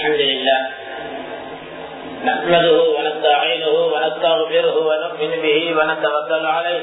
الحمد لله نحمده ونستعينه ونستغفره ونؤمن به ونتوكل عليه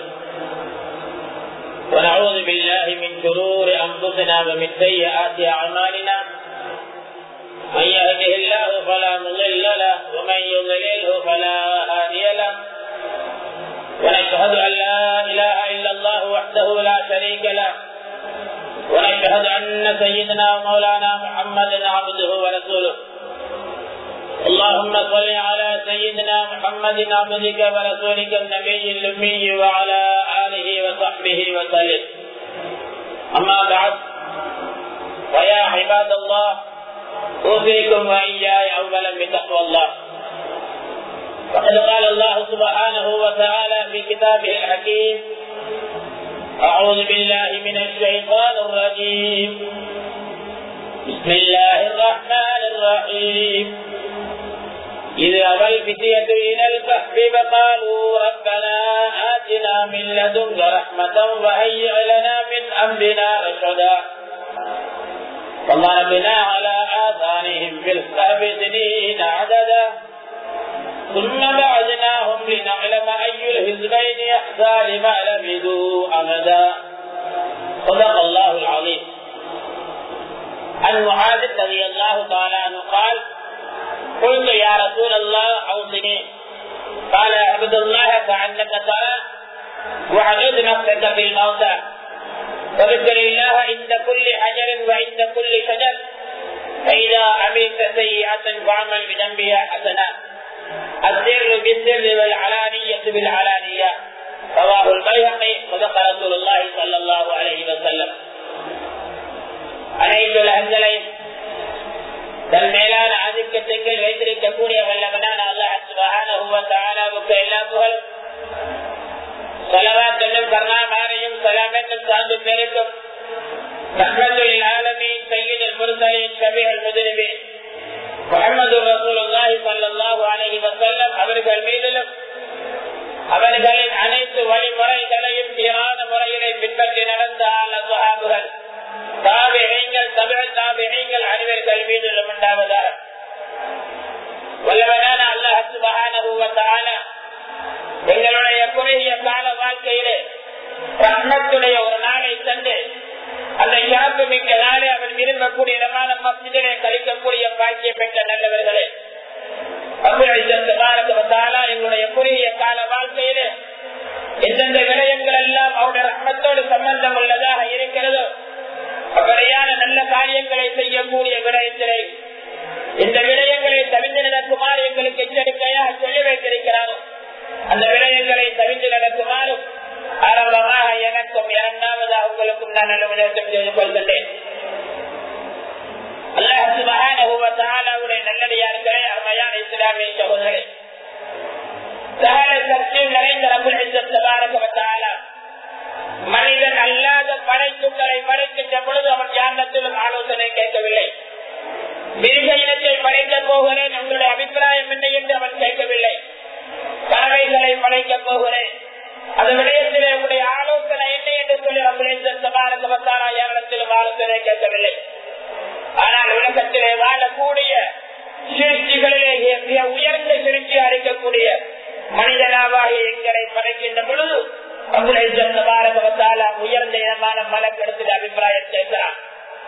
ونعوذ بالله من شرور انفسنا ومن سيئات اعمالنا من يهده الله فلا مضل له ومن يضلله فلا هادي له ونشهد ان لا اله الا الله وحده لا شريك له ونشهد ان سيدنا ومولانا محمدا عبده ورسوله اللهم صل على سيدنا محمد عبدك ورسولك النبي الامي وعلى اله وصحبه وسلم اما بعد فيا عباد الله اوصيكم واياي اولا بتقوى الله فقد قال الله سبحانه وتعالى في كتابه الحكيم أعوذ بالله من الشيطان الرجيم بسم الله الرحمن الرحيم إذ أبى الفتية إلى الكهف فقالوا ربنا آتنا من لدنك رحمة وهيئ لنا من أمرنا رشدا فضربنا على آذانهم في الكهف سنين عددا ثم بعدناهم لنعلم أي الحزبين يحزى لما لبثوا أمدا صدق الله العظيم عن معاذ رضي الله تعالى عنه قال قلت يا رسول الله أوصني قال اعبد الله كأنك ترى وعدد نفسك في الموتى وذكر الله عند كل حجر وعند كل شجر فإذا عملت سيئة فاعمل بذنبها حسنات السر بالسر والعلانية بالعلانية رواه البيهقي صدق رسول الله صلى الله عليه وسلم அனைத்து உலகங்களையும் தன் மேலான ஆதிக்கத்தைகள் வைத்திருக்கக்கூடிய வல்லவனான அல்லாஹ் சுபஹானஹுவத்தாலாவுக்கு எல்லா புகழும் சலவாத் என்னும் கருணாமாரையும் சலாம் என்னும் சார்ந்து பெருக்கும் ரஹ்மத்துல் ஆலமீன் சையீதுல் முர்சலீன் ஷபீஹுல் முஜ்ரிமீன் முகமது ரசூலுல்லாஹி ஸல்லல்லாஹு அலைஹி வஸல்லம் அவர்கள் மீதிலும் அவர்களின் அனைத்து வழிமுறைகளையும் சீரான முறையிலே பின்பற்றி நடந்த ஆன சுஹாபுகள் தாபிகள் தமிழ் தாபிகள் அனைவர்கள் மீதிலும் உண்டாவதாக வல்லவனான அல்லாஹ் சுபஹானஹு வ தஆலா எங்களுடைய குறுகிய கால வாழ்க்கையிலே ரஹ்மத்துடைய ஒரு நாளை தந்து அந்த சிறப்பு மிக்க நாளை அவர் விரும்பக்கூடிய இடமான மசிதிலே கழிக்கக்கூடிய பாக்கியம் பெற்ற நல்லவர்களே எங்களுடைய குறுகிய கால வாழ்க்கையிலே எந்தெந்த விடயங்கள் எல்லாம் அவருடைய ரத்னத்தோடு சம்பந்தம் உள்ளதாக இருக்கிறதோ அப்படியான நல்ல காரியங்களை செய்யக்கூடிய விடயத்திலே இந்த விடயங்களை தவிர்த்து நடக்குமாறு எங்களுக்கு எச்சரிக்கையாக சொல்லி வைத்திருக்கிறாரோ அந்த விடயங்களை தவிர்த்து நடக்குமாறும் ஆரம்பமாக எனக்கும் இரண்டாவதாக உங்களுக்கும் நான் நல்ல விடயத்தை செய்து கொள்கின்றேன் அல்லாஹுடைய நல்லடியார்களே அருமையான இஸ்லாமிய சகோதரே சகல சக்தியும் நிறைந்த ரபுல் மனிதன் அல்லாத படைப்புகளை படைக்கின்ற பொழுது அவன் யாரிடத்திலும் ஆலோசனை கேட்கவில்லை மிருக இனத்தை படைக்க போகிறேன் உங்களுடைய அபிப்பிராயம் என்ன என்று அவன் கேட்கவில்லை பறவைகளை படைக்கப் போகிறேன் அந்த விடயத்திலே உங்களுடைய ஆலோசனை என்ன என்று சொல்லி ரபுலேசபாரகமத்தாரா யாரிடத்திலும் ஆலோசனை கேட்கவில்லை ஆனால் உலகத்திலே வாழக்கூடிய சிருஷ்டிகளிலே மிக உயர்ந்த சிருஷ்டி அளிக்கக்கூடிய மனிதனாவாக எங்களை படைக்கின்ற பொழுது பாரகமத்தாலா உயர்ந்த இனமான மலக்கெடுத்து அபிப்பிராயம் செய்கிறான்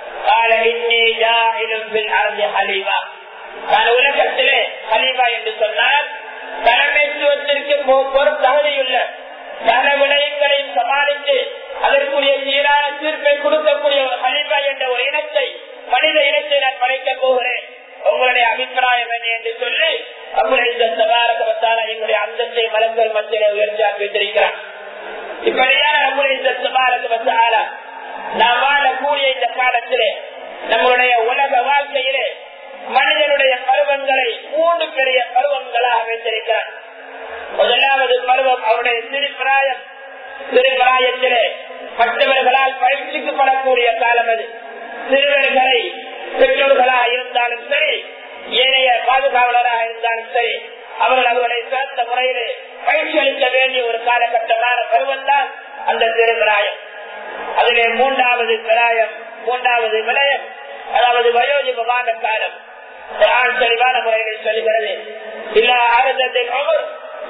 உலகத்திலே ஹலீமா என்று சொன்னால் தலைமைத்துவத்திற்கு ஒரு தகுதியுள்ள பல விடயங்களையும் சமாளித்து அதற்குரிய சீரான தீர்ப்பை கொடுக்கக்கூடிய ஒரு ஹலிபா என்ற ஒரு இனத்தை மனித இனத்தை நான் படைக்கப் போகிறேன் உங்களுடைய அபிப்பிராயம் என்ன என்று சொல்லி அவங்களுடைய இந்த சபாரகத்தால எங்களுடைய அந்தத்தை மலங்கள் மத்தியில உயர்ச்சி வைத்திருக்கிறான் இப்படியான நம்முடைய இந்த சபாரகத்தால நாம் வாழக்கூடிய இந்த காலத்திலே நம்முடைய உலக வாழ்க்கையிலே மனிதனுடைய பருவங்களை மூன்று பெரிய பருவங்களாக வைத்திருக்கிறார் முதலாவது பருவம் அவருடைய சிறுபிராயம் சிறுபிராயத்திலே மற்றவர்களால் பயிற்சிக்கப்படக்கூடிய காலம் அது சிறுவர்களை பெற்றோர்களாக இருந்தாலும் சரி ஏனைய பாதுகாவலராக இருந்தாலும் சரி அவர்கள் அவர்களை சிறந்த முறையிலே பயிற்சி அளிக்க வேண்டிய ஒரு காலகட்டமான பருவம் தான் அந்த சிறுபிராயம் அதிலே மூன்றாவது பிராயம் மூன்றாவது விடயம் அதாவது வயோதிபமான காலம் குரான் தெளிவான முறையில் சொல்கிறது இல்ல ஆரதத்தின் அவர்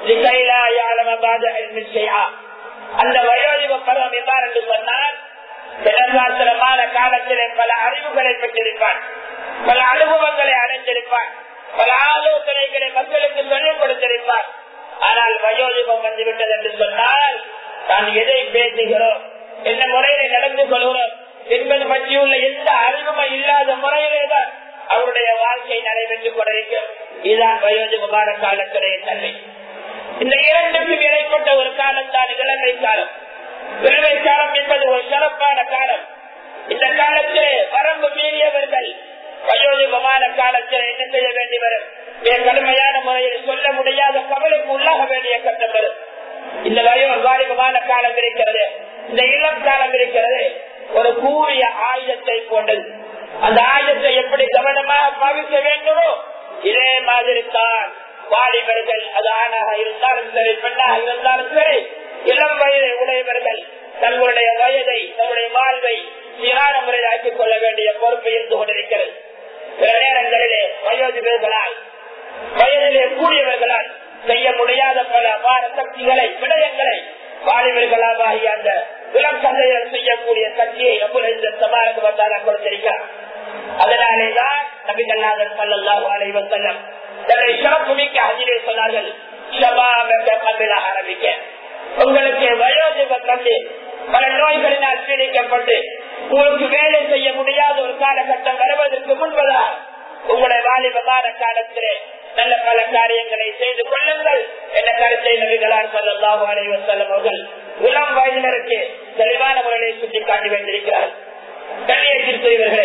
அந்த வயோதிப பருவம் எவ்வாறு என்று சொன்னால் தினசாத்திரமான காலத்திலே பல அறிவுகளை பெற்றிருப்பான் பல அனுபவங்களை அடைந்திருப்பான் பல ஆலோசனைகளை மக்களுக்கு சொல்லிக் கொடுத்திருப்பான் ஆனால் வயோதிபம் வந்துவிட்டது என்று சொன்னால் தான் எதை பேசுகிறோம் என்ன முறையில நடந்து கொள்கிறோம் என்பது பற்றியுள்ள எந்த அறிவுமை இல்லாத முறையிலே தான் அவருடைய வாழ்க்கை நடைபெற்றுக் கொண்டிருக்கும் இதுதான் வயோதிபமான காலத்துடைய தன்மை இந்த இரண்டுக்கும் இடைப்பட்ட ஒரு காலம் தான் இளமை காலம் இளமை காலம் என்பது ஒரு சிறப்பான காலம் இந்த காலத்திலே வரம்பு மீறியவர்கள் வயோதிபமான காலத்தில் என்ன செய்ய வேண்டி வரும் மிக கடுமையான முறையில் சொல்ல முடியாத கவலைக்கு உள்ளாக வேண்டிய கட்டம் வரும் இந்த வயோ வாலிபமான காலம் இருக்கிறது இந்த இளம் காலம் இருக்கிறது ஒரு கூறிய ஆயுதத்தை போன்றது அந்த ஆயுதத்தை எப்படி கவனமாக பாவிக்க வேண்டுமோ இதே மாதிரி தான் வாலிபர்கள் அது ஆணாக இருந்தாலும் சரி பெண்ணாக இருந்தாலும் சரி இளம் வயதை உடையவர்கள் தங்களுடைய வயதை தங்களுடைய வாழ்வை சீரான முறையில் ஆக்கிக் கொள்ள வேண்டிய பொறுப்பு இருந்து கொண்டிருக்கிறது சில நேரங்களிலே வயோதிபர்களால் வயதிலே கூடியவர்களால் செய்ய முடியாத பல அபார சக்திகளை விடயங்களை வாலிபர்களாகிய அந்த இளம் சந்தையில் செய்யக்கூடிய சக்தியை எப்படி சமாளித்து வந்தாலும் கொடுத்திருக்கிறார் அதனாலேதான் நபிகள்நாதன் சல்லாஹு அலைவன் செல்லம் தன்னை சிறப்பு மிக்க அதிலே சொன்னார்கள் ஆரம்பிக்க உங்களுக்கு வயோதிப கண்டு பல நோய்களினால் பீடிக்கப்பட்டு உங்களுக்கு வேலை செய்ய முடியாத ஒரு காலகட்டம் வருவதற்கு முன்பதா உங்களுடைய வாலிபமான காலத்திலே நல்ல பல காரியங்களை செய்து கொள்ளுங்கள் என்ற கருத்தை நபிகளார் சொல்லலாம் அனைவர் செல்லும் அவர்கள் இளம் வயதினருக்கு தெளிவான முறையை சுட்டி காட்டி வைத்திருக்கிறார் கண்ணியத்திற்குரியவர்களே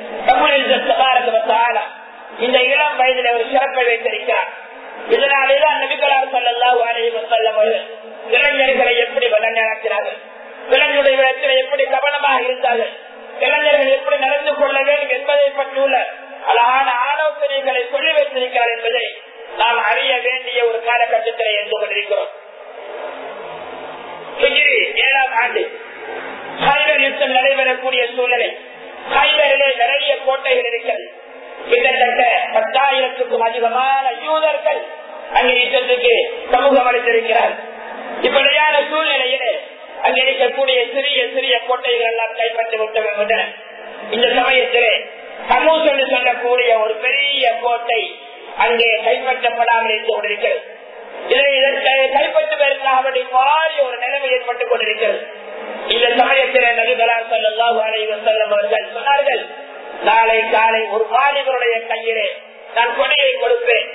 இந்த இளம் வயதில் ஒரு சிறப்பை வைத்திருக்கிறார் இதனாலேதான் நபிகளார் சொல்லலாம் அனைவர் செல்லும் அவர்கள் இளைஞர்களை எப்படி வளர்க்கிறார்கள் இளைஞருடைய விடத்தில் எப்படி கவனமாக இருந்தார்கள் இளைஞர்கள் எப்படி நடந்து கொள்ள வேண்டும் என்பதை பற்றியுள்ள அழகான ஆலோசனைகளை சொல்லி வைத்திருக்கிறார் என்பதை நாம் அறிய வேண்டிய ஒரு காலகட்டத்தில் இருந்து கொண்டிருக்கிறோம் ஏழாம் ஆண்டு ஹைவர் யுத்தம் நடைபெறக்கூடிய சூழ்நிலை ஹைவரிலே நிறைய கோட்டைகள் இருக்கிறது கிட்டத்தட்ட பத்தாயிரத்துக்கும் அதிகமான யூதர்கள் அங்கே யுத்தத்துக்கு சமூகம் அளித்திருக்கிறார்கள் இப்படியான சூழ்நிலையிலே அங்கே இருக்கக்கூடிய சிறிய சிறிய கோட்டைகள் எல்லாம் கைப்பற்றி விட்டன இந்த சமயத்திலே சமூஸ் என்று சொல்லக்கூடிய ஒரு பெரிய கோட்டை அங்கே கைப்பற்றப்படாமல் இருந்து கொண்டிருக்கிறது இதை இதற்கு கைப்பற்றுவதற்காக மாறி ஒரு நிலைமை ஏற்பட்டுக் கொண்டிருக்கிறது இந்த சமயத்திலே நபிகளார் சொல்லலாம் அலைவர் செல்லும் அவர்கள் சொன்னார்கள் நாளை காலை ஒரு வாலிபருடைய கையிலே நான் கொடையை கொடுப்பேன்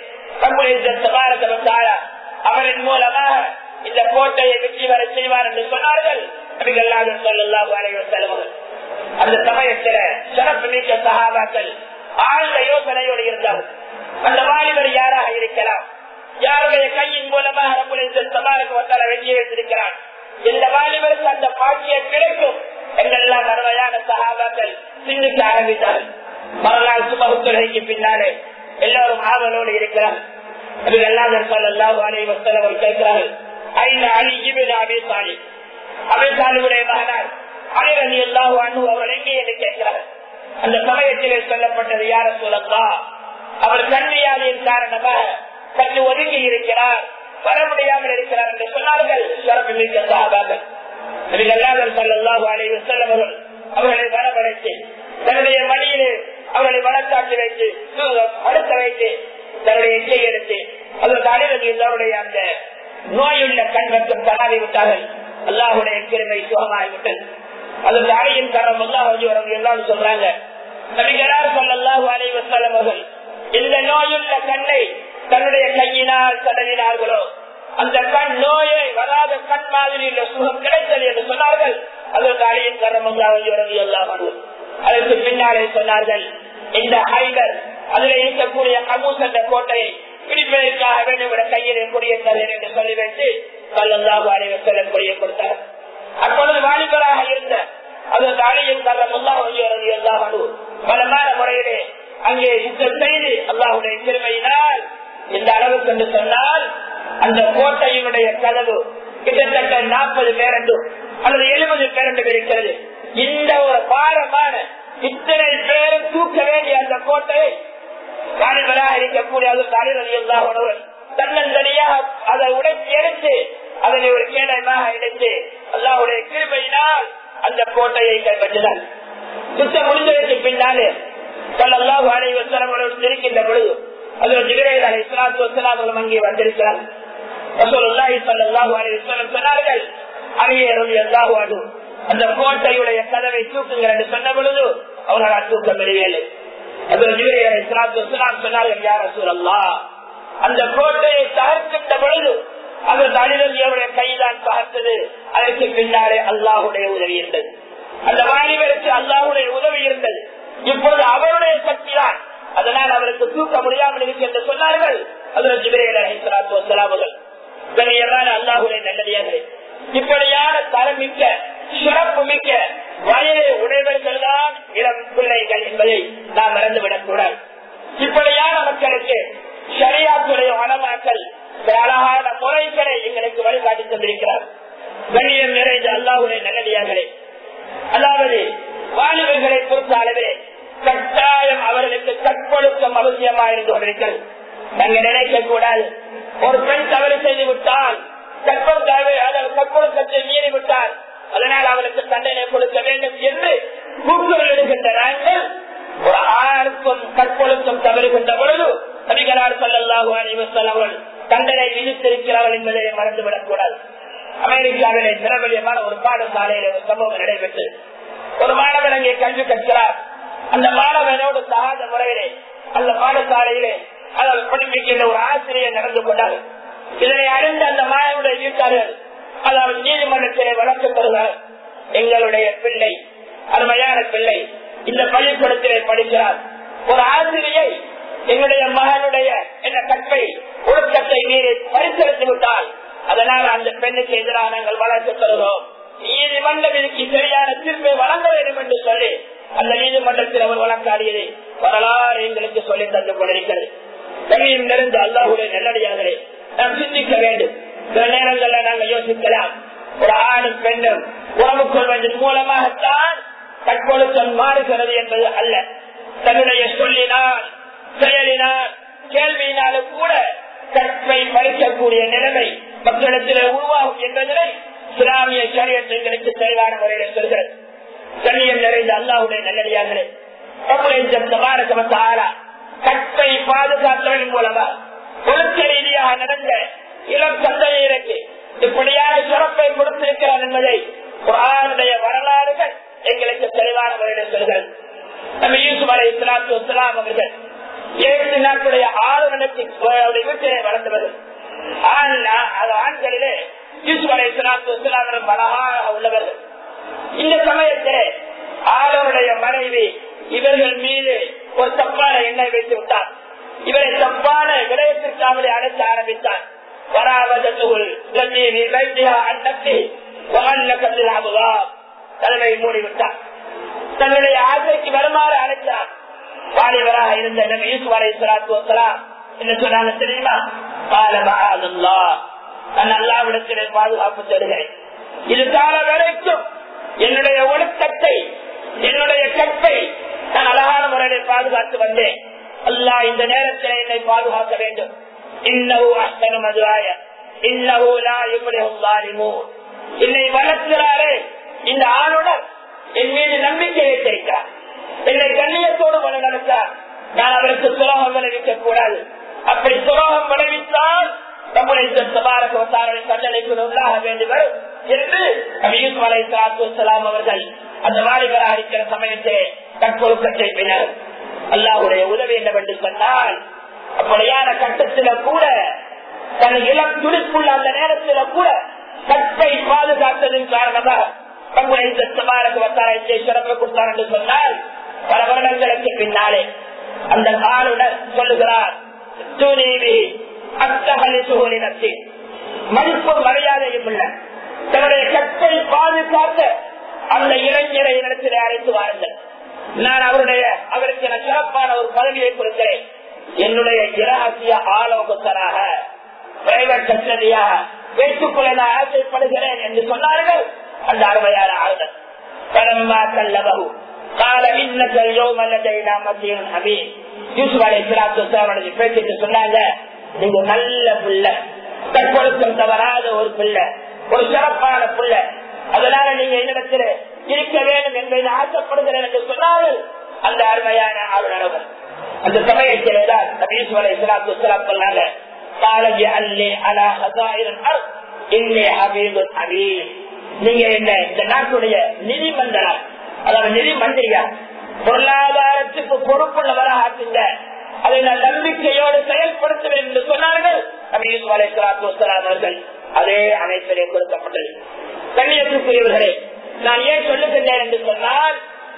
அவரின் மூலமாக இந்த கோட்டையை வெற்றி வர செய்வார் என்று சொன்னார்கள் நபிகளார் சொல்லலாம் அலைவர் செல்வர்கள் அந்த சமயத்தில சிறப்பு மிக்க சகாபாக்கள் ஆழ்ந்த யோசனையோடு இருந்தார்கள் அந்த வாலிபர் யாராக இருக்கலாம் யாருடைய கையின் மூலமாக சமாளுக்கு வந்தால வெற்றி வைத்திருக்கிறார் இந்த வாலிபருக்கு அந்த பாக்கிய கிடைக்கும் என்றெல்லாம் அருமையான சகாபாக்கள் சிந்திக்க ஆரம்பித்தார்கள் மறுநாள் சுமகுத்துறைக்கு பின்னாலே எல்லோரும் ஆவலோடு இருக்கிறார் கேட்கிறார்கள் ஐந்து அணி இபின் அபிசாலி அபிசாலியுடைய மகனார் அலிரதி எல்லாஹு அனு அவர் எங்கே என்று கேட்கிறார் அந்த சமயத்திலே சொல்லப்பட்டது யார சொல்லா அவர் கண்ணியாதியின் காரணமாக கண்ணு ஒதுங்கி இருக்கிறார் வர முடியாமல் இருக்கிறார் என்று சொன்னார்கள் சிறப்பு மிக்க சாகார்கள் செல்லவர்கள் அவர்களை வரவழைத்து தன்னுடைய மடியிலே அவர்களை வளர்த்தாட்டி வைத்து அடுத்த வைத்து தன்னுடைய எச்சை எடுத்து அதற்கு அணிவது அவருடைய அந்த நோயுள்ள கண் மற்றும் தனாவி விட்டார்கள் அல்லாஹுடைய கிருமை சுகமாகிவிட்டது அதற்கு அறையின் தரம் அல்லாஹ் எல்லாரும் சொல்றாங்க நபிகளார் சொல்லல்லாஹு அலைவசல்லம் அவர்கள் இந்த நோயுள்ள கண்ணை தன்னுடைய கையினால் தடவினார்களோ அந்த கண் நோயை வராத கண் மாதிரி உள்ள சுகம் கிடைத்தது என்று சொன்னார்கள் அதற்கு அழியின் தரம் எல்லாம் அதற்கு பின்னாலே சொன்னார்கள் இந்த ஹைதர் அதில் இருக்கக்கூடிய கமூஸ் என்ற கோட்டையை பிடிப்பதற்காக வேண்டிய கையில் கொடிய தருகிறேன் என்று சொல்லி வைத்து கல்லல்லாஹு அலைவசல்லம் கொடியை கொடுத்தார் அப்பொழுது வாலிபராக இருந்த அதற்கு அழியும் தரம் எல்லாம் பலமான முறையிலே அங்கே யுத்தம் செய்து அல்லாஹுடைய திறமையினால் இந்த அளவுக்கு என்று சொன்னால் அந்த கோட்டையினுடைய கதவு கிட்டத்தட்ட நாற்பது பேரண்டும் அல்லது எழுபது பேரண்டும் இருக்கிறது இந்த ஒரு பாரமான இத்தனை பேரும் தூக்க வேண்டிய அந்த கோட்டையை வாலிபராக இருக்கக்கூடிய அது தலைவர் எல்லாம் உணவர் தன்னந்தனியாக அதை உடைச்சி எடுத்து அதனை ஒரு கேடயமாக எடுத்து அல்லாவுடைய கிருபையினால் அந்த கோட்டையை கைப்பற்றினார் யுத்தம் முடிந்ததற்கு பின்னாலே சல்லாஹு அலை வசனங்களோடு இருக்கின்ற பொழுது அதில் ஜிகிரேல் அலை இஸ்லாத்து வசலாம் அவர்களும் அங்கே வந்திருக்கிறார் ரசூலுல்லாஹி ஸல்லல்லாஹு அலைஹி வஸல்லம் சொன்னார்கள் அலியருடைய அல்லாஹு அது அந்த கோட்டையுடைய கதவை தூக்குங்கள் என்று சொன்ன பொழுது அவர்களால் தூக்க முடியவில்லை அதில் ஜிகிரேல் அலை இஸ்லாத்து வசலாம் சொன்னார்கள் யார் ரசூலல்லாஹ் அந்த கோட்டையை தகர்க்கின்ற பொழுது அவர் அலிரலியருடைய கைதான் பார்த்தது அதற்கு பின்னாலே அல்லாஹுடைய உதவி இருந்தது அந்த வாலிபருக்கு அல்லாஹுடைய உதவி இருந்தது இப்பொழுது அவருடைய சக்தி தான் அதனால் அவருக்கு தூக்க முடியாமல் இருக்கு என்று சொன்னார்கள் அதில் ஜிபிரேலாத்துவசலாமுகள் கண்ணியமான அல்லாஹுடைய நல்லடியார்களே இப்படியான தரமிக்க சிறப்பு மிக்க வயதை உடையவர்கள் தான் இளம் பிள்ளைகள் என்பதை நாம் மறந்துவிடக் கூடாது இப்படியான மக்களுக்கு சரியாத்துடைய வனமாக்கல் அழகான முறைகளை எங்களுக்கு வழிகாட்டி தந்திருக்கிறார் கண்ணியம் நிறைந்த அல்லாஹுடைய நல்லடியார்களே அதாவது வாலிபர்களை பொறுத்த அளவே கட்டாயம் அவர்களுக்கு கற்பொழுக்கம் அவசியமா இருந்து கொண்டிருக்கிறது நாங்க நினைக்க கூடாது ஒரு பெண் தவறு செய்து விட்டால் கற்பம் தேவை அதாவது கற்பொழுக்கத்தை மீறி விட்டால் அதனால் அவளுக்கு தண்டனை கொடுக்க வேண்டும் என்று கூக்குரல் எடுக்கின்ற நாங்கள் ஒரு ஆருக்கும் கற்பொழுக்கம் தவறுகின்ற பொழுது நபிகளார் சொல்லல்லாஹு அனைவசல் அவர்கள் தண்டனை விதித்திருக்கிறார்கள் என்பதை மறந்துவிடக் கூடாது அமெரிக்காவிலே பிரபலியமான ஒரு பாடசாலையில் ஒரு சம்பவம் நடைபெற்று ஒரு மாணவன் அங்கே கல்வி கற்கிறார் அந்த மாணவனோடு சகாத முறையிலே அந்த பாடசாலையிலே அதை படிப்பிக்கின்ற ஒரு ஆசிரியர் நடந்து கொண்டார் இதனை அறிந்த அந்த மாணவனுடைய வீட்டார்கள் அதாவது நீதிமன்றத்திலே வழக்கம் பெறுகிறார் எங்களுடைய பிள்ளை அருமையான பிள்ளை இந்த பள்ளிக்கூடத்திலே படிக்கிறார் ஒரு ஆசிரியை எங்களுடைய மகனுடைய என்ன கற்பை ஒழுக்கத்தை மீறி பரிசீலித்து விட்டால் அதனால் அந்த பெண்ணுக்கு எதிராக நாங்கள் வளர்த்து தருகிறோம் நீதிமன்றம் இதுக்கு சரியான தீர்ப்பை வழங்க வேண்டும் என்று சொல்லி அந்த நீதிமன்றத்தில் அவர் வழக்காடியதை வரலாறு எங்களுக்கு சொல்லி தந்து கொண்டிருக்கிறது கவியும் நிறைந்த அல்லாஹுடைய நல்லடியார்களே நாம் சிந்திக்க வேண்டும் சில நேரங்களில் நாங்கள் யோசிக்கலாம் ஒரு ஆணும் பெண்ணும் உறவு கொள்வதன் மூலமாகத்தான் தற்பொழுத்தம் மாறுகிறது என்பது அல்ல தன்னுடைய சொல்லினால் செயலினால் கேள்வியினாலும் கூட கற்பை பறிக்கக்கூடிய நிலைமை மக்களிடத்தில் உருவாகும் என்பதனை இஸ்லாமிய சரியத்தை எங்களுக்கு தெளிவான முறையில் சொல்கிறது கண்ணியம் நிறைந்த அல்லாவுடைய நல்லடியார்களே கற்பை பாதுகாத்தவன் மூலமா ஒழுக்க ரீதியாக நடந்த இளம் சந்தையிற்கு இப்படியான சிறப்பை கொடுத்திருக்கிறார் என்பதை குரானுடைய வரலாறுகள் எங்களுக்கு தெளிவான முறையில் சொல்கிறது நம்ம யூசுப் அலை இஸ்லாத்து வசலாம் அவர்கள் ஏழு நாட்களுடைய ஆளுநருக்கு வீட்டிலே வளர்ந்தவர்கள் ஆண்களிலே யூசுப் அலை இஸ்லாத்து வசலாம் அழகாக உள்ளவர்கள் இந்த சமயத்திலே ஆளுநருடைய மனைவி இவர்கள் மீது ஒரு தப்பான எண்ணெய் வைத்து விட்டார் இவரை தப்பான விடயத்திற்காமலே அழைக்க ஆரம்பித்தார் வராவதத்துக்குள் அன்னத்தை தலைமை மூடிவிட்டார் தன்னுடைய ஆசைக்கு வருமாறு அழைத்தார் வாலிபராக இருந்த நபி யூசுப் அலை சலாத்து வசலாம் என்ன சொன்னாங்க தெரியுமா காலமா நான் அல்லாவிடத்திலே பாதுகாப்பு தருகிறேன் இது கால வரைக்கும் என்னுடைய ஒழுக்கத்தை என்னுடைய கற்பை நான் அழகான முறையில் பாதுகாத்து வந்தேன் அல்லா இந்த நேரத்தில் என்னை பாதுகாக்க வேண்டும் இன்னவு அஷ்டன மதுராய இன்னவுலா இப்படி என்னை வளர்க்கிறாரே இந்த ஆளுநர் என் மீது நம்பிக்கை வைத்திருக்கிறார் என்னை கண்ணியத்தோடு மன நடத்தார் நான் அவருக்கு சுலோகம் விளைவிக்க கூடாது அப்படி சுலோகம் விளைவித்தால் நம்முடைய தண்டனைக்கு உள்ளாக வேண்டும் என்று யூசுப் அலை சலாத்து அவர்கள் அந்த வாலிபராக இருக்கிற சமயத்திலே கற்பொழுக்கத்தை பின்னர் அல்லாஹுடைய உதவி என்னவென்று சொன்னால் அப்படியான கட்டத்தில கூட தன் இளம் துடிப்புள்ள அந்த நேரத்தில கூட கற்பை பாதுகாத்ததின் காரணமாக தங்களுடைய சமாரக வட்டாரத்தை சிறப்பு கொடுத்தார் என்று சொன்னால் பல வருடங்களுக்கு பின்னாலே அந்த ஆளுநர் சொல்லுகிறார் துணிவி அத்தகலி சுகலினத்தி மதிப்பும் மரியாதையும் உள்ள தன்னுடைய கற்பை பாதுகாத்த அந்த இளைஞரை இடத்திலே அழைத்து வாருங்கள் நான் அவருடைய அவருக்கு நான் சிறப்பான ஒரு பதவியை கொடுக்கிறேன் என்னுடைய இரகசிய ஆலோசகராக பிரைவேட் கஸ்டடியாக வைத்துக் கொள்ள நான் ஆசைப்படுகிறேன் என்று சொன்னார்கள் அந்த அருமையான ஆளுநர் பரமா கல்லபகு கால இன்ன யோமல்லதை நாம் மத்தியின் அமீன் யூசுப் அலை சிராத்து பேசிட்டு சொன்னாங்க நீங்க நல்ல பிள்ளை தற்பொழுத்தம் தவறாத ஒரு பிள்ளை ஒரு சிறப்பான பிள்ளை அதனால நீங்க என்னிடத்தில் இருக்க வேண்டும் என்பதை ஆசைப்படுகிறேன் என்று சொன்னார்கள் அந்த அருமையான ஆளுநர் அந்த சமயத்திலே தான் நபீஸ்வர இஸ்லாத்து இஸ்லாம் சொன்னாங்க காலஜி அல்லே அலா ஹசாயிரன் அர் இன்னே ஹபீபுன் அபீம் நீங்க என்ன இந்த நாட்டுடைய நிதி மந்திரம் அதாவது நிதி மந்திரியா பொருளாதாரத்துக்கு பொறுப்புள்ளவராக ஆக்குங்க அதை நான் நம்பிக்கையோடு செயல்படுத்துவேன் என்று சொன்னார்கள் நபீஸ் அலைசலாத்து அவர்கள் அதே அமைப்பிலே கொடுக்கப்பட்டது கண்ணியத்துக்குரியவர்களே நான் ஏன் சொல்லுகின்றேன் என்று சொன்னால்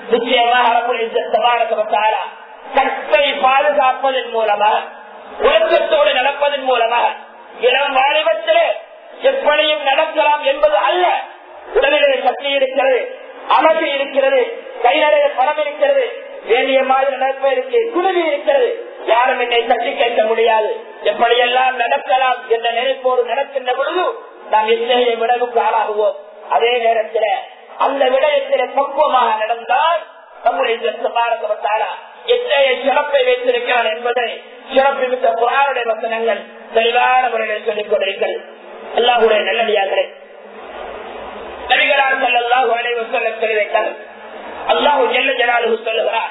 நிச்சயமாக கற்பை பாதுகாப்பதன் மூலமாக ஒழுக்கத்தோடு நடப்பதன் மூலமாக இளம் வாலிபத்திலே எப்படியும் நடக்கலாம் என்பது அல்ல உடலிலே சக்தி இருக்கிறது அமைப்பு இருக்கிறது கை நிறைய பணம் இருக்கிறது வேண்டிய மாதிரி நடப்பதற்கு குழுவி இருக்கிறது யாரும் என்னை தட்டி கேட்க முடியாது எப்படியெல்லாம் நடக்கலாம் என்ற நினைப்போடு நடக்கின்ற பொழுது நாம் இத்தகைய விடவுக்கு ஆளாகுவோம் அதே நேரத்தில் அந்த விடயத்திலே பக்குவமாக நடந்தால் நம்முடைய பாரதத்தாரா எத்தகைய சிறப்பை வைத்திருக்கிறான் என்பதை சிறப்பு மிக்க புறாருடைய வசனங்கள் தெளிவான முறையில் சொல்லிக் கொண்டிருக்கிறது அல்லாஹுடைய நல்லடியாகிறேன் நபிகளார் செல்லல்லாஹு அலைவர் சொல்ல சொல்லி வைத்தார் அல்லாஹு ஜெல்ல ஜலாலு சொல்லுகிறார்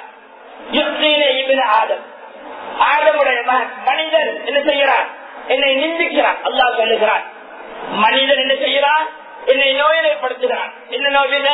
ஆதம் ஆதமுடைய மனிதன் என்ன செய்கிறான் என்னை நிந்திக்கிறான் அல்லாஹ் சொல்லுகிறான் மனிதன் என்ன செய்கிறான் என்னை நோயிலைப்படுத்துகிறான் என்ன நோயில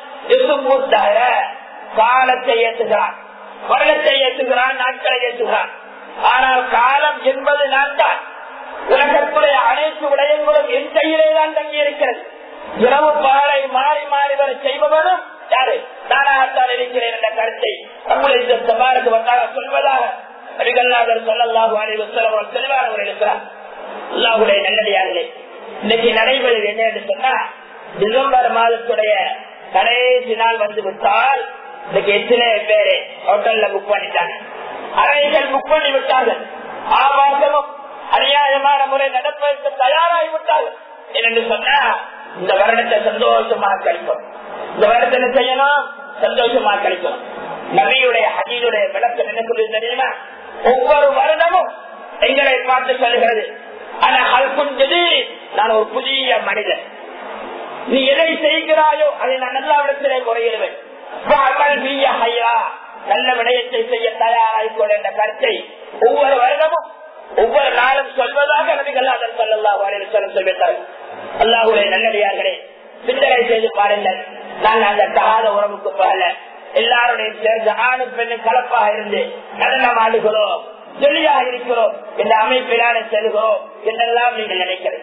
காலத்தை ஏற்றுகிறான் வருடத்தை ஏற்றுகிறான் நாட்களை ஏற்றுகிறான் ஆனால் காலம் என்பது நான் தான் உலகத்துடைய அனைத்து விடயங்களும் என் கையிலே தான் தங்கி இருக்கிறது இரவு பாலை மாறி மாறி வர செய்பவனும் யாரு நானாகத்தான் இருக்கிறேன் என்ற கருத்தை நம்முடைய சபாருக்கு வந்தாக சொல்வதாக அடிகல்லாதர் சொல்லல்லாஹு அனைவர் தெளிவானவர் இருக்கிறார் அல்லாஹுடைய நல்லடியார்களே இன்னைக்கு நடைபெறுவது என்ன என்று சொன்னா டிசம்பர் மாதத்துடைய கடைசி நாள் வந்து விட்டால் இன்னைக்கு எத்தனை பேரு ஹோட்டல்ல புக் பண்ணிட்டாங்க அறைகள் புக் பண்ணி விட்டார்கள் ஆபாசமும் அநியாயமான முறை நடப்பதற்கு தயாராகி விட்டார்கள் என்று சொன்னா இந்த வருடத்தை சந்தோஷமா கழிப்போம் இந்த வருடத்தை என்ன செய்யணும் சந்தோஷமா கழிக்கணும் நபியுடைய ஹஜீனுடைய விளக்கம் என்ன சொல்லி தெரியுமா ஒவ்வொரு வருடமும் எங்களை பார்த்து சொல்கிறது ஆனா அல்குஞ்சது நான் ஒரு புதிய மனிதன் நீ எதை செய்கிறாயோ அதை நான் நல்ல இடத்திலே முறையிடுவேன் நல்ல விடயத்தை செய்ய தயாராகிக்கொள் என்ற கருத்தை ஒவ்வொரு வருடமும் ஒவ்வொரு நாளும் சொல்வதாக நபிகள் அதன் சொல்லலாம் சொல்ல சொல்லிட்டார் அல்லாஹுடைய நல்லடியார்களே சிந்தனை செய்து பாருங்கள் நான் அந்த தகாத உறவுக்கு போகல எல்லாருடைய சேர்ந்து ஆணும் பெண்ணும் கலப்பாக இருந்து நடனம் ஆடுகிறோம் ஜொலியாக இருக்கிறோம் இந்த அமைப்பிலான செல்கிறோம் என்றெல்லாம் நீங்கள் நினைக்கிறது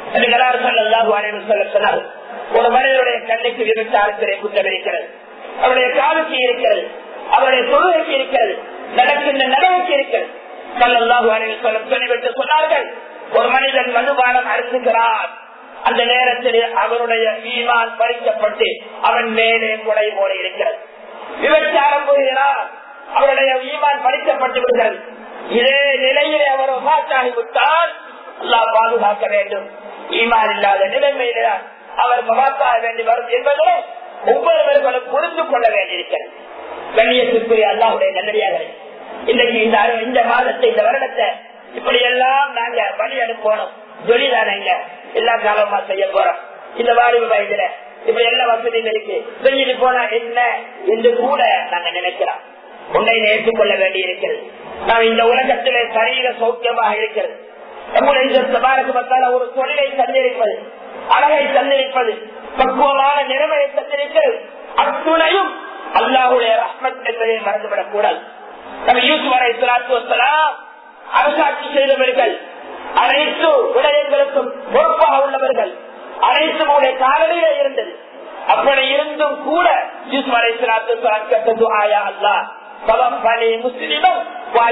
சொன்னார் ஒரு மனிதனுடைய கண்ணுக்கு விபச்சாரத்திலே குற்றம் இருக்கிறது அவருடைய காலுக்கு இருக்கிறது அவருடைய தொழுகைக்கு இருக்கிறது நடக்கின்ற நடவுக்கு இருக்கிறது சொல்லிவிட்டு சொன்னார்கள் ஒரு மனிதன் மதுபானம் அருந்துகிறான் அந்த நேரத்தில் அவருடைய ஈமான் பறிக்கப்பட்டு அவன் மேலே குடை போல இருக்கிறது விபச்சாரம் போகிறார் அவருடைய ஈமான் பறிக்கப்பட்டு விடுகிறது இதே நிலையிலே அவர் மகாத்தாகிவிட்டால் அல்லா பாதுகாக்க வேண்டும் ஈமான் இல்லாத நிலைமையில அவர் மகாத்தாக வேண்டி வரும் என்பதை ஒவ்வொருவர்களும் புரிந்து கொள்ள வேண்டியிருக்கிறது கண்ணியத்திற்குரிய அல்லாவுடைய நல்லடியாக இன்னைக்கு இந்த இந்த மாதத்தை இந்த வருடத்தை இப்படி எல்லாம் நாங்க பணி அனுப்பணும் ஜொலிதானங்க எல்லா காலமா செய்ய போறோம் இந்த வாலிப வயதுல இப்ப எல்லா வசதியும் இருக்கு செஞ்சுட்டு போனா என்ன என்று கூட நாங்க நினைக்கிறோம் உன்னை ஏற்றுக்கொள்ள வேண்டி இருக்கிறது நாம் இந்த உலகத்திலே சரீர சௌக்கியமாக இருக்கிறது ஒரு தொழிலை தந்திருப்பது அழகை தந்திருப்பது பக்குவமான நிலைமையை தந்திருக்கிறது அத்துணையும் அல்லாஹுடைய ரஹ்மத் என்பதை மறந்துவிடக் கூடாது நம்ம யூசுப் அலை சலாத்து வசலாம் அரசாட்சி செய்தவர்கள் அனைத்து விடயங்களுக்கும் பொறுப்பாக உள்ளவர்கள் அனைத்தும் அவருடைய காலடியில இருந்தது அப்படி இருந்தும் கூட யூசுப் அலை சலாத்து வசலாம் கேட்டது ஆயா அல்லா முஸ்லிமும்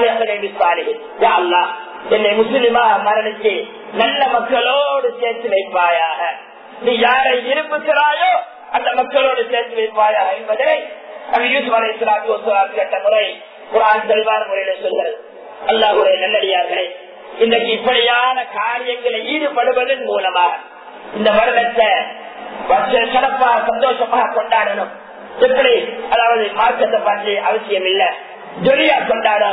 என்னை முஸ்லிமா மரணிச்சு நல்ல மக்களோடு சேர்த்து வைப்பாயாக நீ யாரை விரும்புகிறாயோ அந்த மக்களோடு சேர்த்து வைப்பாயா என்பதை கேட்ட முறை குரான் தெளிவான முறையில சொல்கிறது அல்லாஹுடைய நல்லடியார்களே இன்றைக்கு இப்படியான காரியங்களை ஈடுபடுவதன் மூலமாக இந்த வருடத்தை சிறப்பாக சந்தோஷமாக கொண்டாடணும் எப்படி அதாவது மார்க்கத்தை பற்றி அவசியம் இல்ல ஜொலியா கொண்டாடும்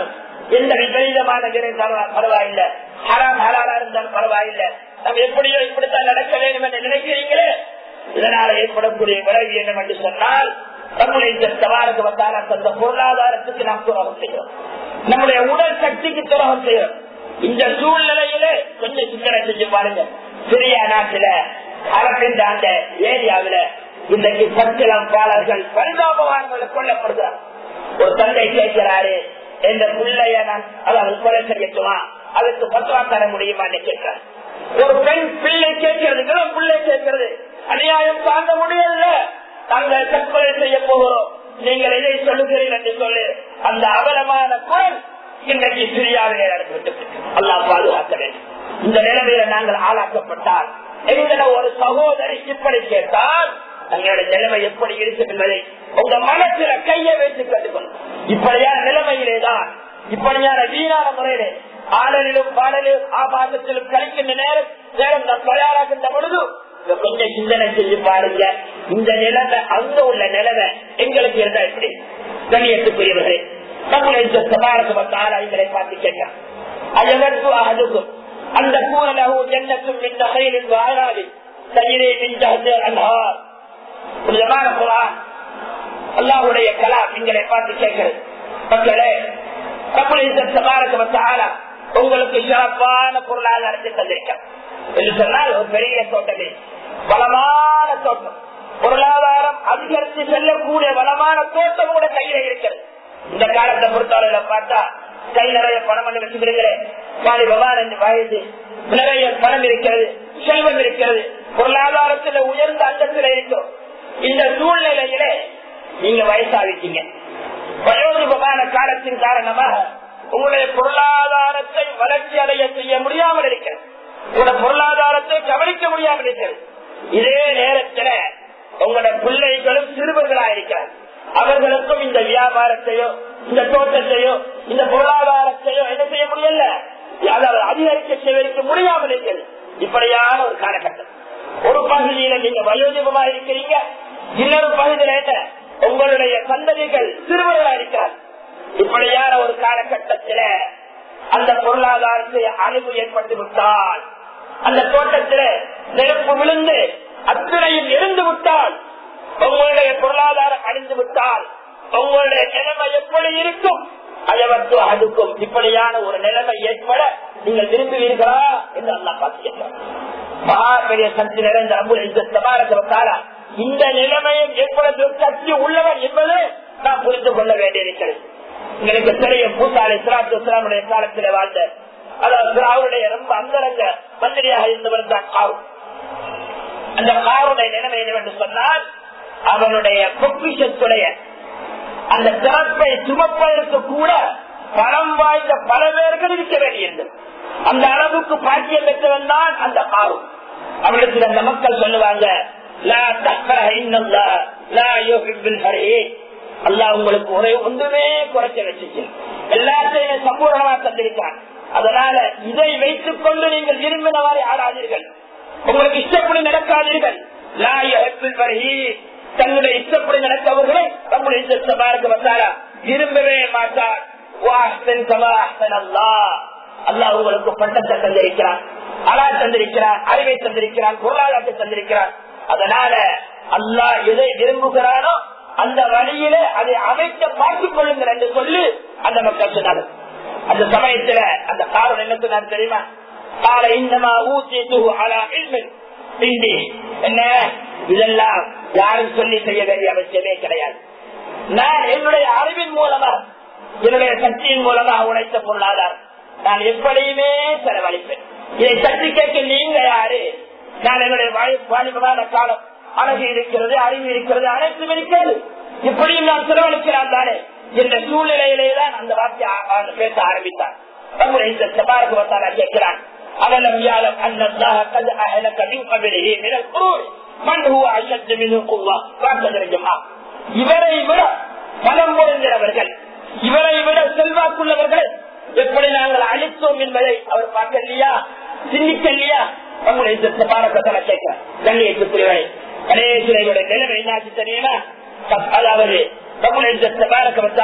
எந்த விபரீதமான இருந்தாலும் பரவாயில்லை ஹராம் ஹலாலா இருந்தாலும் பரவாயில்லை நம்ம எப்படியோ இப்படித்தான் நடக்க வேண்டும் என்று நினைக்கிறீங்களே இதனால ஏற்படக்கூடிய விளைவு என்ன என்று சொன்னால் நம்முடைய தவாரக்கு வந்தால் அந்த பொருளாதாரத்துக்கு நாம் துரோகம் செய்கிறோம் நம்முடைய உடல் சக்திக்கு துரோகம் செய்கிறோம் இந்த சூழ்நிலையில கொஞ்சம் சிந்தனை செஞ்சு பாருங்க சிரியா நாட்டில அரபின் அந்த ஏரியாவில இன்றைக்கு பச்சிலம் பாலர்கள் பரிதாபவான்கள் கொல்லப்படுகிறார் ஒரு தந்தை கேட்கிறாரு எந்த பிள்ளைய நான் அதாவது கொலை செய்யட்டுமா அதுக்கு பத்துவா தர முடியுமான்னு கேட்கிறார் ஒரு பெண் பிள்ளை கேட்கிறது பிள்ளை கேட்கிறது அநியாயம் தாங்க முடியல நாங்கள் தற்கொலை செய்ய போகிறோம் நீங்கள் இதை சொல்லுகிறீர்கள் என்று சொல்லி அந்த அவலமான குரல் இன்றைக்கு சிரியாவிலே நடந்துவிட்டது அல்லா பாதுகாக்க வேண்டும் இந்த நிலைமையில நாங்கள் ஆளாக்கப்பட்டால் எங்களை ஒரு சகோதரி இப்படி கேட்டால் தங்களுடைய நிலைமை எப்படி இருக்கும் என்பதை உங்க மனசுல கையை வைத்து கற்றுக்கொள்ளும் இப்படியான நிலைமையிலேதான் இப்படியான வீணான முறையிலே ஆடலிலும் பாடலிலும் ஆபாசத்திலும் கழிக்கின்ற நேரம் நேரம் நாம் தயாராகின்ற பொழுது கொஞ்சம் சிந்தனை செய்து பாருங்க இந்த நிலைமை அங்க உள்ள நிலைமை எங்களுக்கு இருந்தா எப்படி கண்ணியத்துக்குரியவர்களே நம்முடைய சபாரகமத்தால் இவரை பார்த்து கேட்டான் அயவர்க்கு அகதுக்கும் அந்த கூறலகு ஜன்னத்தும் இந்த கையில் வாழாது தயிரே மின்றது அல்லார் புனிதமான குரான் அல்லாஹுடைய கலாம் எங்களை பார்த்து கேட்கிறது மக்களே நம்முடைய சபாரகமத்தால உங்களுக்கு சிறப்பான பொருளாதாரத்தை தந்திருக்க என்று சொன்னால் ஒரு பெரிய தோட்டமே வளமான தோட்டம் பொருளாதாரம் அதிகரித்து செல்லக்கூடிய வளமான தோட்டம் கூட கையில இருக்கிறது இந்த காலத்தை பொறுத்தவரையில பார்த்தா கை நிறைய பணம் என்று வச்சுக்கிறீங்களே வாலி பகவான் வயது நிறைய பணம் இருக்கிறது செல்வம் இருக்கிறது பொருளாதாரத்துல உயர்ந்த அந்தத்தில் இருக்கும் இந்த சூழ்நிலையிலே நீங்க வயசாவிட்டீங்க வயோதிபமான காலத்தின் காரணமாக உங்களுடைய பொருளாதாரத்தை வளர்ச்சி அடைய செய்ய முடியாமல் இருக்கிறது உங்களோட பொருளாதாரத்தை கவனிக்க முடியாமல் இருக்கிறது இதே நேரத்தில் உங்களோட பிள்ளைகளும் சிறுவர்களா இருக்கிறார் அவர்களுக்கும் இந்த வியாபாரத்தையோ இந்த தோட்டத்தையோ இந்த பொருளாதாரத்தையோ என்ன செய்ய முடியல அதாவது அதிகரிக்க செய்வதற்கு முடியாமல் இருக்கிறது இப்படியான ஒரு காலகட்டம் ஒரு பகுதியில நீங்க வயோதிபமா இருக்கிறீங்க இன்னொரு பகுதியில என்ன உங்களுடைய சந்ததிகள் சிறுவர்களா இருக்கிறார் இப்படியான ஒரு காலகட்டத்தில அந்த பொருளாதாரத்தை அழிவு ஏற்பட்டு விட்டால் அந்த தோட்டத்தில் நெருப்பு விழுந்து அத்தனையும் இருந்து விட்டால் உங்களுடைய பொருளாதாரம் அழிந்து விட்டால் உங்களுடைய நிலைமை எப்படி இருக்கும் அயவத்து அதுக்கும் இப்படியான ஒரு நிலைமை ஏற்பட நீங்கள் விரும்புவீர்களா என்று அல்லா பார்த்து மகா பெரிய சக்தி நிறைந்த அம்புல இந்த நிலைமையை எப்பொழுது சக்தி உள்ளவர் என்பது நாம் புரிந்து கொள்ள வேண்டியிருக்கிறது எங்களுக்கு தெரியும் பூசாலை சிராத்து இஸ்லாமுடைய காலத்தில் வாழ்ந்த அதாவது அவருடைய ரொம்ப அந்தரங்க மந்திரியாக இருந்தவர் தான் காரு அந்த காருடைய நிலைமை என்னவென்று சொன்னால் அவனுடைய பொக்கிஷத்துடைய அந்த சிறப்பை சுமப்பதற்கு கூட பணம் வாய்ந்த பல பேர்கள் இருக்க வேண்டியிருந்தது அந்த அளவுக்கு பாக்கியம் பெற்றவன் தான் அந்த காரு அவர்களுக்கு அந்த மக்கள் சொல்லுவாங்க அல்லா உங்களுக்கு ஒரே ஒன்றுமே குறைச்ச வச்சுச்சு எல்லாத்தையும் சம்பூர்ணமா தந்திருக்கான் அதனால இதை வைத்துக் கொண்டு நீங்கள் விரும்பினவாறு ஆடாதீர்கள் உங்களுக்கு இஷ்டப்படி நடக்காதீர்கள் தன்னுடைய இஷ்டப்படி நடக்கவர்களை நம்முடைய இஷ்டமாக வந்தாரா விரும்பவே மாட்டார் அல்லா உங்களுக்கு பட்டத்தை தந்திருக்கிறான் அலா தந்திருக்கிறான் அறிவை தந்திருக்கிறான் பொருளாதாரத்தை தந்திருக்கிறான் அதனால அல்லாஹ் எதை விரும்புகிறானோ அந்த வழியில அதை அமைக்க பார்த்துக் கொள்ளுங்கள் என்று சொல்லி அந்த மக்கள் சொன்னார்கள் அந்த சமயத்துல அந்த காரணம் என்ன சொன்னார் தெரியுமா கால இந்தமா ஊசி அலா என்ன இதெல்லாம் யாரும் சொல்லி செய்ய வேண்டிய அவசியமே கிடையாது நான் என்னுடைய அறிவின் மூலமா என்னுடைய சக்தியின் மூலமா உழைத்த பொருளாதாரம் நான் எப்படியுமே செலவழிப்பேன் இதை சக்தி கேட்க நீங்க யாரு நான் என்னுடைய வாலிபமான காலம் அழகு இருக்கிறது அறிவு இருக்கிறது அனைத்தும் இருக்கிறது இப்படியும் நான் செலவழிக்கிறான் தானே என்ற சூழ்நிலையிலே தான் அந்த வார்த்தை பேச ஆரம்பித்தான் நம்முடைய இந்த சபாருக்கு வந்தாரா கேட்கிறான் அவலம் யாழம் அன்னதாக கது அகலக்க மின் கபிலே மினல் குரூர் மண் ஹூ அஷத்து மினு குவா பார்த்ததற்குமா இவரை விட பலம் பொருந்தினவர்கள் இவரை விட செல்வாக்குள்ளவர்கள் எப்படி நாங்கள் அழித்தோம் என்பதை அவர் பார்க்கலையா சிந்திக்கலையா நம்முடைய பாரப்பத்தல கேட்கிறார் கண்ணியத்து பிரிவை கணேசுடைய நிலைமை என்னாச்சு தெரியுமா அதாவது நம்முடைய பாரக்கப்பட்டாரா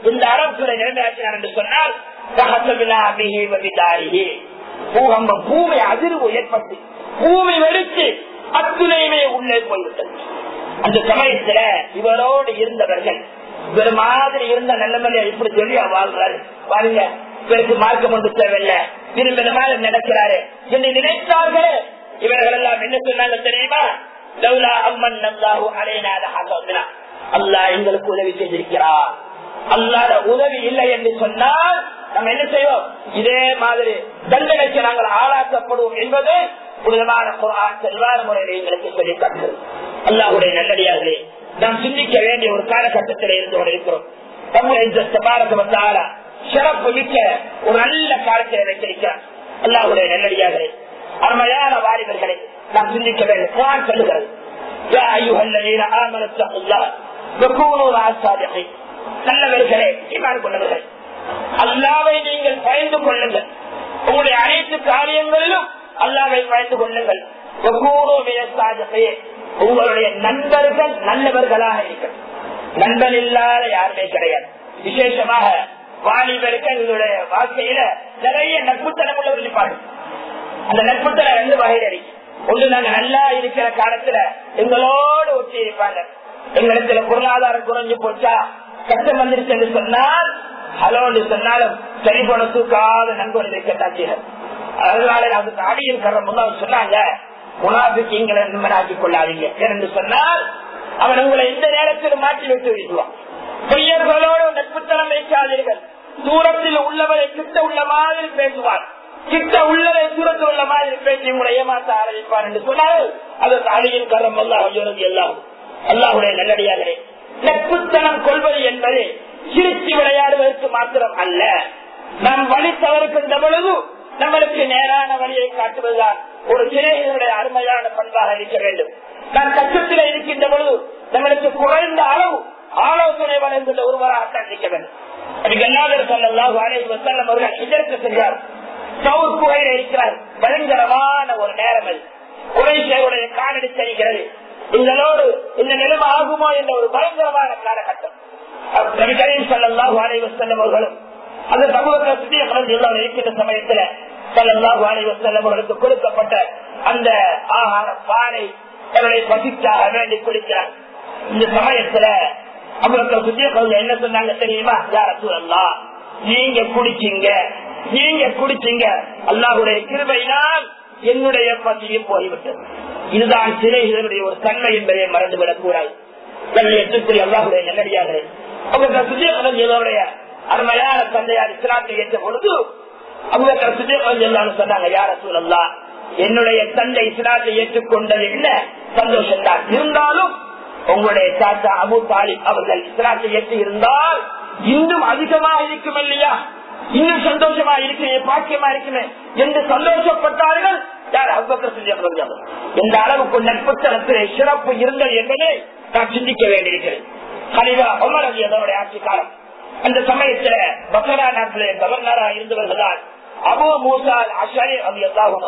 இந்த அரசுரை நிறைவேற்றினார் என்று சொன்னால் ரஹசபிலா பிஹி வபிதாரிஹி. பூகம்பம் பூமி அதிர்வு ஏற்பட்டு பூமி வெடித்து அத்துணையுமே உள்ளே போய்விட்டது அந்த சமயத்துல இவரோடு இருந்தவர்கள் இவர் மாதிரி இருந்த நிலைமையில இப்படி சொல்லி அவர் வாழ்றாரு பாருங்க இவருக்கு மார்க்கம் ஒன்று தேவையில்லை விரும்பின மாதிரி நடக்கிறாரு என்று நினைத்தார்களே இவர்கள் எல்லாம் என்ன சொன்னாங்க தெரியுமா லவ்லா அம்மன் நல்லாஹு அலைனா லஹசபினா. அல்லாஹ் எங்களுக்கு உதவி செய்திருக்கிறார் அல்லாத உதவி இல்லை என்று சொன்னால் நம்ம என்ன செய்வோம் இதே மாதிரி தண்டனைக்கு நாங்கள் ஆளாக்கப்படுவோம் என்பது புனிதமான குரான் செல்வார முறையில் எங்களுக்கு சொல்லி காட்டுகிறது அல்லாஹுடைய நல்லடியார்களே நாம் சிந்திக்க வேண்டிய ஒரு காலகட்டத்தில் இருந்து கொண்டிருக்கிறோம் நம்முடைய இந்த பாரதத்தால சிறப்பு மிக்க ஒரு நல்ல காலத்தில் வைத்திருக்கிறார் அல்லாஹுடைய நல்லடியார்களே அருமையான வாலிபர்களை நாம் சிந்திக்க வேண்டும் குரான் சொல்லுகிறது يا أيها الذين آمنوا اتقوا الله وكونوا مع الصادقين நல்லவர்களே ஈமான் கொண்டவர்கள் அல்லாவை நீங்கள் பயந்து கொள்ளுங்கள் உங்களுடைய அனைத்து காரியங்களிலும் அல்லாவை பயந்து கொள்ளுங்கள் ஒவ்வொரு விவசாயத்தையே உங்களுடைய நண்பர்கள் நல்லவர்களாக இருக்கிறது நண்பன் இல்லாத யாருமே கிடையாது விசேஷமாக வாலிபர்களுடைய வாழ்க்கையில நிறைய நட்புத்தனம் உள்ளவர்கள் இருப்பார்கள் அந்த நட்புத்தனம் ரெண்டு வகையில் இருக்கு ஒன்று நாங்க நல்லா இருக்கிற காலத்துல எங்களோடு ஒட்டி இருப்பாங்க எங்களிடத்துல பொருளாதாரம் குறைஞ்சு போச்சா கஷ்டம் வந்துருச்சு என்று சொன்னால் ஹலோ என்று சொன்னாலும் சரி போன தூக்காத நண்பர்கள் இருக்கத்தான் செய்யும் அதனால அதுக்கு அடியில் கரம் முன்னாள் சொன்னாங்க உணாவுக்கு எங்களை நண்பனாக்கிக் கொள்ளாதீங்க என்று சொன்னால் அவன் உங்களை எந்த நேரத்திலும் மாற்றி விட்டு விடுவான் பொய்யர்களோடு நட்புத்தனம் வைக்காதீர்கள் தூரத்தில் உள்ளவரை கிட்ட உள்ள மாதிரி பேசுவார் கிட்ட உள்ளதை தூரத்தில் உள்ள மாதிரி பேசி உங்களை ஏமாற்ற ஆரம்பிப்பார் என்று சொன்னால் அது அடியின் கரம் அல்லாஹ் எல்லாம் அல்லாஹுடைய நல்லடியார்களே நட்புத்தனம் கொள்வது என்பது சிரித்து விளையாடுவதற்கு மாத்திரம் அல்ல நாம் வழி தவறுகின்ற பொழுது நம்மளுக்கு நேரான வழியை காட்டுவதுதான் ஒரு சிறைகளுடைய அருமையான பண்பாக இருக்க வேண்டும் நாம் கஷ்டத்தில் இருக்கின்ற பொழுது நம்மளுக்கு குறைந்த அளவு ஆலோசனை வழங்குகின்ற ஒருவராக இருக்க வேண்டும் அதுக்கு எல்லாரும் சொல்லலாம் வசல்லம் அவர்கள் இதற்கு சென்றார் சவுர் குகையில இருக்கிறார் பயங்கரமான ஒரு நேரம் அது குறைசையுடைய காலடி தெரிகிறது இதனோடு இந்த நிலைமை ஆகுமோ என்ற ஒரு பயங்கரமான காலகட்டம் நபிகரீம் சல்லாஹு அலைவசல்லம் அவர்களும் அந்த சமூகத்தை சுற்றிய கலந்து எல்லாம் இருக்கின்ற சமயத்துல சல்லாஹு அலைவசல்லம் அவர்களுக்கு கொடுக்கப்பட்ட அந்த ஆகார பானை அவர்களை பசிக்காக வேண்டி குடிக்கிறார் இந்த சமயத்துல அவங்களுக்கு சுற்றிய கலந்து என்ன சொன்னாங்க தெரியுமா யார சூழல்லாம் நீங்க குடிச்சீங்க நீங்க குடிச்சீங்க அல்லாஹுடைய கிருபையினால் என்னுடைய பசியும் போய்விட்டது இதுதான் சிறைகளுடைய ஒரு தன்மை என்பதை மறந்துவிடக் கூடாது எட்டுக்குரிய அல்லாஹுடைய நல்லடியாக அவங்க சுஜயடைய அருமையான தந்தையார் இஸ்லாத்தை ஏற்ற பொழுது அவங்க சுஜயம் சொன்னாங்க யார சூழல்லா என்னுடைய தந்தை இஸ்லாத்தை ஏற்றுக்கொண்டது என்ன சந்தோஷம் தான் இருந்தாலும் உங்களுடைய தாத்தா அபு தாலிப் அவர்கள் இஸ்லாத்தை ஏற்று இருந்தால் இன்னும் அதிகமாக இருக்கும் இல்லையா இன்னும் சந்தோஷமா இருக்குமே பாக்கியமா இருக்குமே என்று சந்தோஷப்பட்டார்கள் யார் அவ்வக்கர் எந்த அளவுக்கு நட்புத்தனத்திலே சிறப்பு இருந்தது என்பதை நான் சிந்திக்க வேண்டியிருக்கிறேன் கலிவா ஒமர் அலி அதனுடைய ஆட்சி காலம் அந்த சமயத்துல பக்கரா நாட்டிலே கவர்னரா இருந்தவர்கள் தான் அபு மூசால் அஷரி அது எல்லாவும்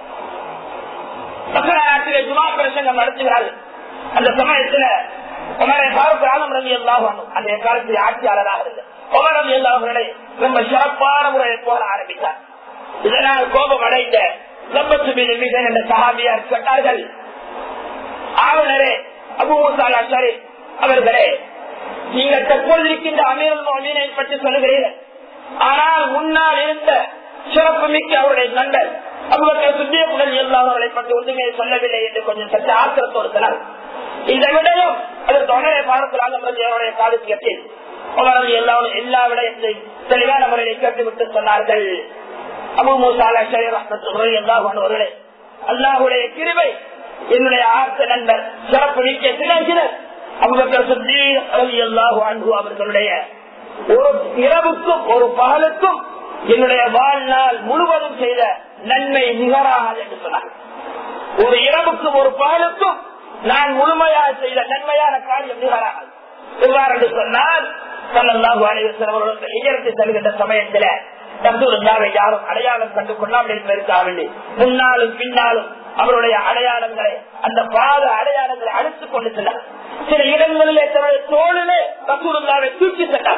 பக்கரா நாட்டிலே ஜுமா பிரசங்கம் நடத்துகிறார்கள் அந்த சமயத்துல உமரை பாரத் ஆலம் ரவி எல்லாவும் அந்த காலத்தில் ஆட்சியாளராக இருந்தது உமர் ரவி எல்லாவர்களை ரொம்ப சிறப்பான முறையை போல ஆரம்பித்தார் இதனால் கோபம் அடைந்த என்ற சகாபியார் சொன்னார்கள் ஆளுநரே அபு மூசால் அஷரி அவர்களே நீங்கள் தற்போது இருக்கின்ற அமீரல் அமீனை பற்றி சொல்லுகிறீர்கள் ஆனால் முன்னால் இருந்த சிறப்பு மிக்க அவருடைய நண்பர் அவர்கள் சுத்தியப்புடன் எல்லாவர்களை பற்றி ஒன்றுமே சொல்லவில்லை என்று கொஞ்சம் சற்று ஆத்திரத்தோடு சொன்னார் இந்த விடயம் அது தொடரை பாரத்தில் அவருடைய காலத்தியத்தில் அவரது எல்லாரும் எல்லா விடயத்தையும் தெளிவான முறையில் கேட்டுவிட்டு சொன்னார்கள் அபு மூசாலா எல்லாவர்களே அல்லாஹுடைய கிருவை என்னுடைய ஆர்த்த நண்பர் சிறப்பு மிக்க சிலர் அவர்களுடைய ஒரு இரவுக்கும் ஒரு பகலுக்கும் என்னுடைய வாழ்நாள் முழுவதும் செய்த நன்மை நிகராகாது என்று சொன்னார் ஒரு இரவுக்கும் ஒரு பகலுக்கும் நான் முழுமையாக செய்த நன்மையான காரியம் நிகராகாது எவ்வாறு என்று சொன்னால் சல்லாஹு அலைவசம் இயற்கை செல்கின்ற சமயத்துல தந்துருந்தாவை யாரும் அடையாளம் கண்டு கொள்ளாமல் இருப்பதற்காக முன்னாலும் பின்னாலும் அவருடைய அடையாளங்களை அந்த பாத அடையாளங்களை அழுத்துக் கொண்டு சென்றார் சில இடங்களிலே தன்னுடைய தோளிலே ரசூலுல்லாவை தூக்கி சென்றார்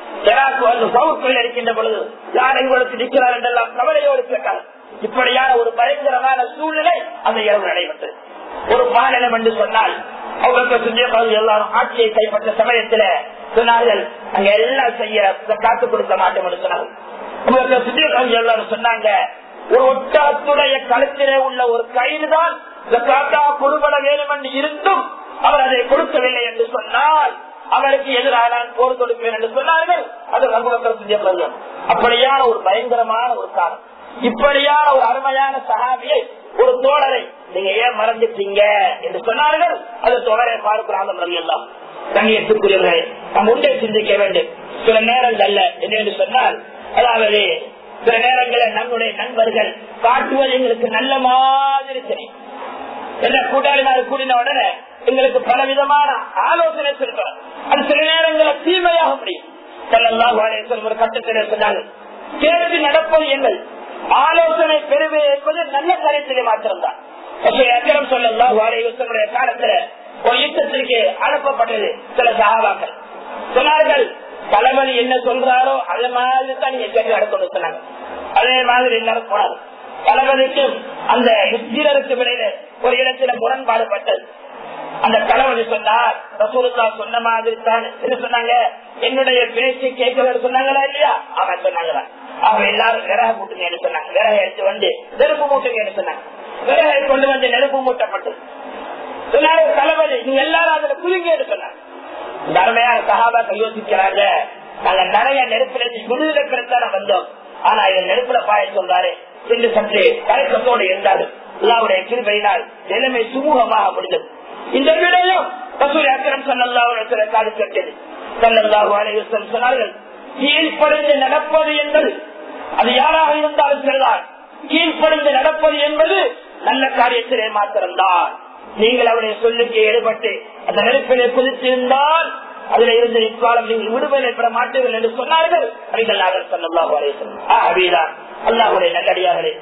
ஜனாக்கு வந்து சவுக்குள் இருக்கின்ற பொழுது யார் எங்களுக்கு நிற்கிறார் என்றெல்லாம் கவலையோடு கேட்டார் இப்படியான ஒரு பயங்கரமான சூழ்நிலை அந்த இரவு நடைபெற்றது ஒரு மாநிலம் என்று சொன்னால் அவர்களுக்கு எல்லாரும் ஆட்சியை கைப்பற்ற சமயத்துல சொன்னார்கள் அங்க எல்லாம் செய்ய காத்து கொடுக்க மாட்டோம் என்று சொன்னார்கள் உங்களுக்கு சுத்தியர்கள் எல்லாரும் சொன்னாங்க ஒரு ஒட்டகத்துடைய கழுத்திலே உள்ள ஒரு கயிறு தான் காத்தா கொடுபட வேண்டும் என்று இருந்தும் அவர் அதை கொடுக்கவில்லை என்று சொன்னால் அவருக்கு எதிராக நான் போர் கொடுப்பேன் என்று சொன்னார்கள் அது ரகுபக்கர் சுத்தியர்கள் அப்படியான ஒரு பயங்கரமான ஒரு காலம் இப்படியான ஒரு அருமையான சகாபியை ஒரு தோழரை நீங்க ஏன் மறந்துட்டீங்க என்று சொன்னார்கள் அது தோழரை பார்க்கிறாங்க எல்லாம் கண்ணியத்துக்குரியவர்களை நாம் உண்டே சிந்திக்க வேண்டும் சில நேரங்கள்ல என்று சொன்னால் அதாவது சில நேரங்களில் நம்முடைய நண்பர்கள் காட்டுவது எங்களுக்கு நல்ல மாதிரி தெரியும் என்ன கூட்டாளிமார் கூடின உடனே எங்களுக்கு பல விதமான ஆலோசனை சொல்றோம் அது சில நேரங்களில் தீமையாக முடியும் செல்லலாம் ஒரு கட்டத்திலே சொன்னார்கள் கேட்டு நடப்பது எங்கள் ஆலோசனை பெறுவது என்பது நல்ல கருத்திலே மாத்திரம்தான் அக்கரம் சொல்லலாம் வாழைய காலத்துல ஒரு யுத்தத்திற்கு அனுப்பப்பட்டது சில சகாபாக்கள் சொன்னார்கள் தலைவலி என்ன சொல்றாரோ அதே மாதிரி தான் நீங்க கேட்டு நடக்கணும் சொன்னாங்க அதே மாதிரி எல்லாரும் போனாங்க தளபதிக்கும் அந்த யுத்தீரருக்கு இடையில ஒரு இடத்துல முரண்பாடு பட்டது அந்த தளபதி சொன்னார் ரசூலுல்லா சொன்ன மாதிரி தான் என்ன சொன்னாங்க என்னுடைய பேச்சு கேட்கல சொன்னாங்களா இல்லையா அவன் சொன்னாங்களா அவங்க எல்லாரும் விறக மூட்டுங்க சொன்னாங்க விறக எடுத்து வந்து நெருப்பு மூட்டுங்க சொன்னாங்க விறகை கொண்டு வந்து நெருப்பு மூட்டப்பட்டது சொன்னாரு தளபதி நீங்க எல்லாரும் அதுல குதிங்க சொன்னாங்க இந்த அருமையான சகாபாக்கள் யோசிக்கிறாங்க நாங்க நிறைய நெருப்புல விடுதலை பெறத்தான வந்தோம் ஆனா இதை நெருப்புல பாய சொல்றாரு என்று சற்று கலக்கத்தோடு இருந்தாரு அல்லாவுடைய கிருபையினால் நிலைமை சுமூகமாக முடிந்தது இந்த விடையும் ரசூல் அக்கரம் சல்லல்லாஹு காது கேட்டது சல்லல்லாஹு அலைஹி சொன்னார்கள் கீழ்ப்படிந்து நடப்பது என்பது அது யாராக இருந்தாலும் சரிதான் கீழ்ப்படிந்து நடப்பது என்பது நல்ல காரியத்திலே மாத்திரம்தான் நீங்கள் அவருடைய சொல்லுக்கு ஈடுபட்டு அந்த நெருப்பிலே குதித்திருந்தால் அதுல இருந்து இக்காலம் நீங்கள் விடுதலை பெற மாட்டீர்கள் என்று சொன்னார்கள் அடிகள் நாங்கள் சொல்லாஹு அலைதான் அல்லாஹுடைய நல்லடியார்களே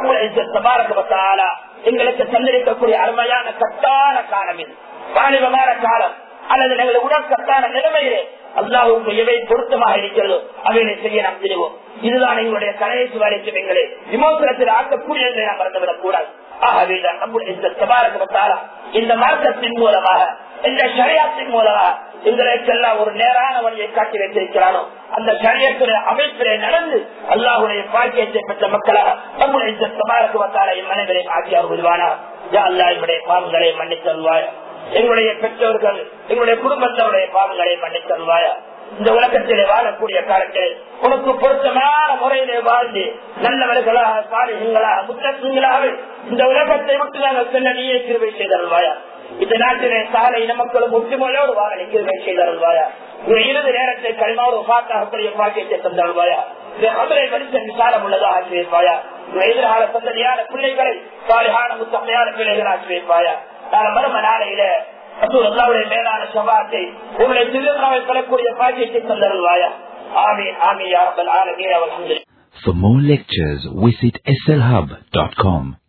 தபாரகத்தாலா எங்களுக்கு தந்திருக்கக்கூடிய அருமையான கட்டான காலம் இது வாணிபமான காலம் அல்லது எங்கள் உடற்கட்டான நிலைமையிலே அல்லாஹுக்கு எவை பொருத்தமாக இருக்கிறதோ அவைகளை செய்ய நாம் தெரிவோம் இதுதான் எங்களுடைய கடைசி வரைக்கும் எங்களை விமோசனத்தில் ஆக்கக்கூடியதை நாம் மறந்துவிடக் கூடாது ஆகவேதான் நம்முடைய இந்த தபாரகத்தாலா இந்த மார்க்கத்தின் மூலமாக இந்த ஷரியாத்தின் மூலமாக எங்களுக்கெல்லாம் ஒரு நேரான வழியை காட்டி வைத்திருக்கிறானோ அந்த சரியத்துடைய அமைப்பிலே நடந்து அல்லாஹுடைய பாக்கியத்தை பெற்ற மக்களாக நம்முடைய இந்த சபாரக்குவத்தால என் மனைவரை ஆக்கியார் விடுவானா அல்லா என்னுடைய பாவங்களை மன்னித்தல்வாயா எங்களுடைய பெற்றோர்கள் எங்களுடைய குடும்பத்தவருடைய பாவங்களை மன்னித்தல்வாயா இந்த உலகத்திலே வாழக்கூடிய காலத்தில் உனக்கு பொருத்தமான முறையிலே வாழ்ந்து நல்லவர்களாக சாலிகங்களாக முத்தங்களாக இந்த உலகத்தை விட்டு நாங்கள் செல்ல நீயே கிருவை செய்தல்வாயா இந்த நாட்டிலே சாலை இனமக்களும் ஒற்றுமையோடு வாழ கிருவை செய்தல்வாயா ஒரு இறுதி நேரத்தை கல்மாவோடு பாட்டாகக்கூடிய பாக்கியத்தை தந்தல்வாயா மதுரை மனுஷ விசாரம் உள்ளதாக ஆக்கி வைப்பாயா எதிர்கால சந்ததியான பிள்ளைகளை சாலையான முத்தமையான பிள்ளைகள் ஆக்கி வைப்பாயா மரும நாளையில அல்லாவுடைய மேலான சபாத்தை உங்களுடைய திருநாவை பெறக்கூடிய பாக்கியத்தை தந்தருவாயா ஆமீன் ஆமீன் யாரபல் ஆலமீன் அவர்கள் For more lectures, visit slhub.com.